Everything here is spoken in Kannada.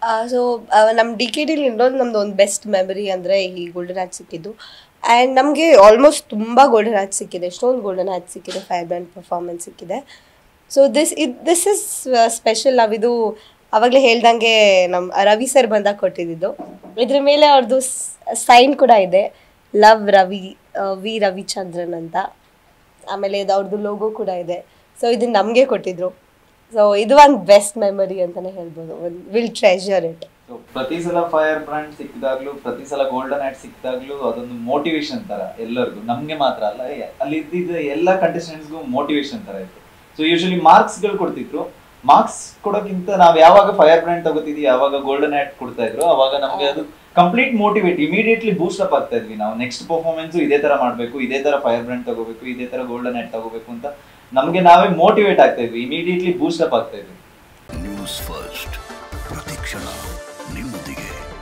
ಸೊ ನಮ್ಮ ಡಿ ಕೆ ಡಿಲಿ ಇನ್ನೊಂದು ನಮ್ದು ಒಂದು ಬೆಸ್ಟ್ ಮೆಮರಿ ಅಂದರೆ ಈ ಗೋಲ್ಡನ್ ಹ್ಯಾಟ್ ಸಿಕ್ಕಿದ್ದು ಆ್ಯಂಡ್ ನಮಗೆ ಆಲ್ಮೋಸ್ಟ್ ತುಂಬ ಗೋಲ್ಡನ್ ಹ್ಯಾಟ್ ಸಿಕ್ಕಿದೆ ಎಷ್ಟೊಂದು ಗೋಲ್ಡನ್ ಹ್ಯಾಟ್ ಸಿಕ್ಕಿದೆ ಫೈರ್ ಬ್ಯಾಂಡ್ ಪರ್ಫಾರ್ಮೆನ್ಸ್ ಸಿಕ್ಕಿದೆ ಸೊ ದಿಸ್ ಇದು ದಿಸ್ ಇಸ್ ಸ್ಪೆಷಲ್ ನಾವಿದು ಆವಾಗಲೇ ಹೇಳ್ದಂಗೆ ನಮ್ಮ ರವಿ ಸರ್ ಬಂದಾಗ ಕೊಟ್ಟಿದ್ದು ಇದ್ರ ಮೇಲೆ ಅವ್ರದ್ದು ಸೈನ್ ಕೂಡ ಇದೆ ಲವ್ ರವಿ ಆ, ವಿ ರವಿಚಂದ್ರನ್ ಅಂತ ಆಮೇಲೆ ಇದು ಅವ್ರದ್ದು ಲೋಗೋ ಕೂಡ ಇದೆ ಸೊ ಇದನ್ನ ನಮಗೆ ಕೊಟ್ಟಿದ್ರು ಸೊ ಇದು ಒಂದು ಬೆಸ್ಟ್ ಮೆಮರಿ ಅಂತಲೇ ಹೇಳ್ಬೋದು ವಿಲ್ ಟ್ರೆಷರ್ ಇಟ್ So, ಪ್ರತಿ ಸಲ ಫೈರ್ ಬ್ರ್ಯಾಂಡ್ ಸಿಕ್ಕಿದಾಗ್ಲೂ ಪ್ರತಿ ಸಲ ಗೋಲ್ಡನ್ ಹ್ಯಾಟ್ ಸಿಕ್ಕಿದಾಗ್ಲೂ ಅದೊಂದು ಮೋಟಿವೇಶನ್ ತರ ಎಲ್ಲರಿಗೂ ನಮ್ಗೆ ಮಾತ್ರ ಅಲ್ಲ ಎ- ಅಲ್ಲಿ ಇದ್ದಿದ್ದ ಎಲ್ಲ ಕಂಟೆಸ್ಟೆಂಟ್ಸ್ಗೂ ಮೋಟಿವೇಶನ್ ತರ ಇತ್ತು ಸೊ ಯೂಶಲಿ ಮಾರ್ಕ್ಸ್ ಗಳು ಕೊಡ್ತಿದ್ರು ಮಾರ್ಕ್ಸ್ ಕೊಡೋಕ್ಕಿಂತ ನಾವ್ ಯಾವಾಗ ಫೈರ್ ಬ್ರ್ಯಾಂಡ್ ತಗೋತಿದ್ವಿ ಯಾವಾಗ ಗೋಲ್ಡನ್ ಹ್ಯಾಟ್ ಕೊಡ್ತಾ ಇದ್ರು ಅವಾಗ ನಮ್ಗೆ ಅದು complete motivate immediately boost up ಆಗ್ತಾ ಇದ್ವಿ ನಾವು ನೆಕ್ಸ್ಟ್ ಪರ್ಫಾರ್ಮೆನ್ಸ್ ಇದೇ ತರ ಮಾಡ್ಬೇಕು ಇದೇ ತರ ಫೈರ್ ಬ್ರ್ಯಾಂಡ್ ತಗೋಬೇಕು ಇದೇ ತರ ಗೋಲ್ಡನ್ ಹ್ಯಾಟ್ ತಗೋಬೇಕು ಅಂತ ನಮ್ಗೆ ನಾವೇ ಮೋಟಿವೇಟ್ ಆಗ್ತಾ ಇದ್ವಿ ಇಮಿಡಿಯೇಟ್ಲಿ ಬೂಸ್ಟ್ ಅಪ್ ಆಗ್ತಾ ಇದ್ವಿ ನ್ಯೂಸ್ ಫಸ್ಟ್ ಪ್ರತಿಕ್ಷಣ ನಿಮ್ಮೊಂದಿಗೆ